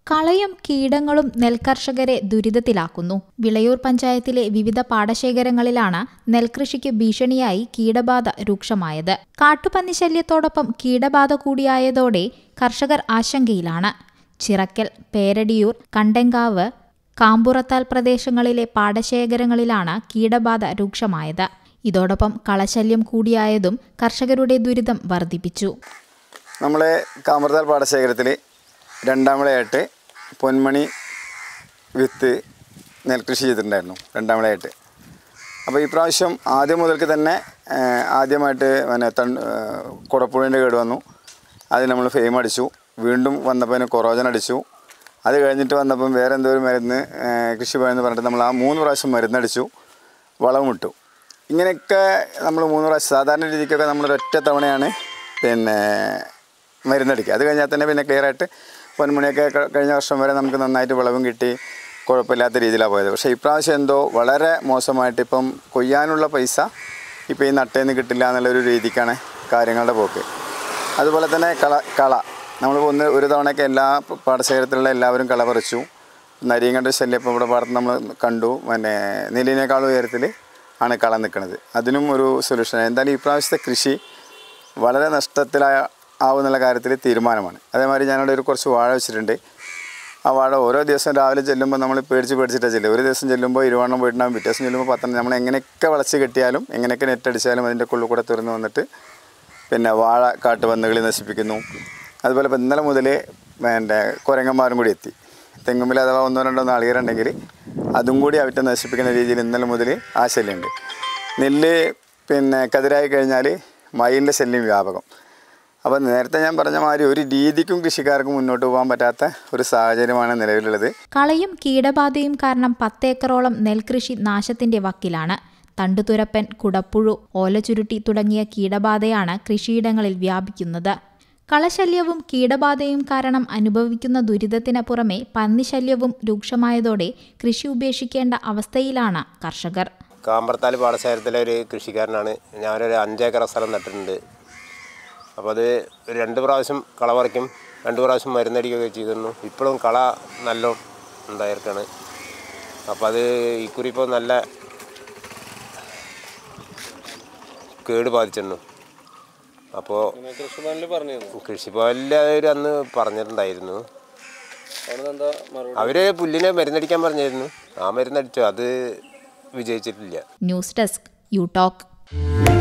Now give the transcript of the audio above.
കളയും കീടങ്ങളും നെൽകർഷകരെ ദുരിതത്തിലാക്കുന്നു വിളയൂർ പഞ്ചായത്തിലെ വിവിധ പാടശേഖരങ്ങളിലാണ് നെൽകൃഷിക്ക് ഭീഷണിയായി കീടബാധ രൂക്ഷമായത് കാട്ടുപന്നി ശല്യത്തോടൊപ്പം കീടബാധ കൂടിയായതോടെ കർഷകർ ആശങ്കയിലാണ് ചിറക്കൽ പേരടിയൂർ കണ്ടെങ്കാവ് കാമ്പുറത്താൽ പ്രദേശങ്ങളിലെ പാടശേഖരങ്ങളിലാണ് കീടബാധ രൂക്ഷമായത് ഇതോടൊപ്പം കളശല്യം കൂടിയായതും കർഷകരുടെ ദുരിതം വർദ്ധിപ്പിച്ചു നമ്മളെ കാമർത്താൽ പാടശേഖരത്തിൽ രണ്ടാം വിളയായിട്ട് പൊന്മണി വിത്ത് നെൽകൃഷി ചെയ്തിട്ടുണ്ടായിരുന്നു രണ്ടാം വിളയായിട്ട് അപ്പോൾ ഈ പ്രാവശ്യം ആദ്യം മുതൽക്ക് തന്നെ ആ, ആദ്യമായിട്ട് പിന്നെ തൺ കുടപ്പുഴേൻ്റെ കേട് വന്നു അത് നമ്മൾ ഫെയിം അടിച്ചു വീണ്ടും വന്നപ്പോൾ അതിന് കൊറോജൻ അടിച്ചു അത് കഴിഞ്ഞിട്ട് വന്നപ്പം വേറെ എന്തോ ഒരു മരുന്ന് ആ, കൃഷിഭവൻ എന്ന് പറഞ്ഞിട്ട് നമ്മൾ ആ മൂന്ന് പ്രാവശ്യം മരുന്നടിച്ചു വളവും ഇട്ടു ഇങ്ങനെയൊക്കെ നമ്മൾ മൂന്ന് പ്രാവശ്യം സാധാരണ രീതിക്കൊക്കെ നമ്മൾ ഒറ്റ തവണയാണ് പിന്നെ മരുന്നടിക്കുക അത് കഴിഞ്ഞാൽ തന്നെ പിന്നെ ക്ലിയർ ആയിട്ട് പൊന്മണിയൊക്കെ ക- കഴിഞ്ഞ വർഷം വരെ നമുക്ക് നന്നായിട്ട് വിളവും കിട്ടി കുഴപ്പമില്ലാത്ത രീതിയിലാണ് പോയത് പക്ഷേ ഇപ്രാവശ്യം എന്തോ വളരെ മോശമായിട്ട് ഇപ്പം കൊയ്യാനുള്ള പൈസ ഇപ്പോൾ ഈ നട്ടേന്ന് കിട്ടില്ല എന്നുള്ളൊരു രീതിക്കാണ് കാര്യങ്ങളുടെ പോക്ക് അതുപോലെ തന്നെ കള കള നമ്മൾ ഒന്ന് ഒരു തവണയൊക്കെ എല്ലാ പാടശേഖരത്തിലുള്ള എല്ലാവരും കള പറിച്ചു നരിയങ്കണ്ട ശല്യം ഇപ്പോൾ ഇവിടെ പാടത്ത് നമ്മൾ കണ്ടു പിന്നെ നെല്ലിനേക്കാളും ഉയരത്തിൽ ആണ് കള നിൽക്കുന്നത് അതിനും ഒരു സൊല്യൂഷൻ എന്തായാലും ഈ പ്രാവശ്യത്തെ കൃഷി വളരെ നഷ്ടത്തിലായ ആവുന്നുള്ള കാര്യത്തിൽ തീരുമാനമാണ് അതേമാതിരി ഞാനിവിടെ ഒരു കുറച്ച് വാഴ വെച്ചിട്ടുണ്ട് ആ വാഴ ഓരോ ദിവസം രാവിലെ ചെല്ലുമ്പോൾ നമ്മൾ പേടിച്ച് പേടിച്ചിട്ടാണ് ചെല്ലുക ഒരു ദിവസം ചെല്ലുമ്പോൾ ഇരുവണ്ണം പോയിട്ടുണ്ടാകും പിറ്റേ ദിവസം ചെല്ലുമ്പോൾ പത്തെണ്ണം നമ്മൾ എങ്ങനെയൊക്കെ വളച്ച് കെട്ടിയാലും എങ്ങനെയൊക്കെ നെറ്റ് അടിച്ചാലും അതിൻ്റെ ഉള്ളിൽ കൂടെ തുറന്ന് വന്നിട്ട് പിന്നെ വാഴ കാട്ടുപന്നുകളി നശിപ്പിക്കുന്നു അതുപോലെ ഇപ്പം ഇന്നലെ മുതൽ എൻ്റെ കുരങ്ങന്മാരും കൂടി എത്തി തെങ്ങുമ്പിൽ അഥവാ ഒന്നോ രണ്ടോ നാളികേരുണ്ടെങ്കിൽ അതും കൂടി അവറ്റ നശിപ്പിക്കുന്ന രീതിയിൽ ഇന്നലെ മുതൽ ആ ശല്യമുണ്ട് നെല്ല് പിന്നെ കതിരായി കഴിഞ്ഞാൽ മയിലിൻ്റെ ശല്യം വ്യാപകം അപ്പോൾ നേരത്തെ ഞാൻ പറഞ്ഞ മാതിരി ഒരു രീതിക്കും കൃഷിക്കാർക്ക് മുന്നോട്ട് പോകാൻ പറ്റാത്ത ഒരു സാഹചര്യമാണ് നിലവിലുള്ളത് കളയും കീടബാധയും കാരണം പത്തേക്കറോളം നെൽകൃഷി നാശത്തിന്റെ വക്കിലാണ് തണ്ടുതുരപ്പൻ കുടപ്പുഴു ഓലചുരുട്ടി തുടങ്ങിയ കീടബാധയാണ് കൃഷിയിടങ്ങളിൽ വ്യാപിക്കുന്നത് കളശല്യവും കീടബാധയും കാരണം അനുഭവിക്കുന്ന ദുരിതത്തിന് പുറമെ പന്നിശല്യവും രൂക്ഷമായതോടെ കൃഷി ഉപേക്ഷിക്കേണ്ട അവസ്ഥയിലാണ് കർഷകർ കാമ്പർത്താൽ പാടശേഖരത്തിലെ ഒരു കൃഷിക്കാരനാണ് ഞാനൊരു അഞ്ചേക്കർ സ്ഥലം നട്ടിട്ടുണ്ട് അപ്പോൾ അത് ഒരു രണ്ട് പ്രാവശ്യം കള പറിക്കും രണ്ട് പ്രാവശ്യം മരുന്നടിക്കുകയൊക്കെ ചെയ്തിരുന്നു ഇപ്പോഴും കള നല്ല ഉണ്ടായിരിക്കാണ് അപ്പോൾ അത് ഇക്കുറി ഇപ്പോൾ നല്ല കേട് ബാധിച്ചിരുന്നു അപ്പോൾ കൃഷിഭവനിൽ പറഞ്ഞിരുന്നു കൃഷിഭവനിൽ അവർ അന്ന് പറഞ്ഞിട്ടുണ്ടായിരുന്നു അവിടെ എന്താ മറുപടി അവർ പുല്ലിനെ മരുന്നടിക്കാൻ പറഞ്ഞിരുന്നു ആ മരുന്നടിച്ചു അത് വിജയിച്ചിട്ടില്ല ന്യൂസ് ഡെസ്ക് യു ടോക്ക്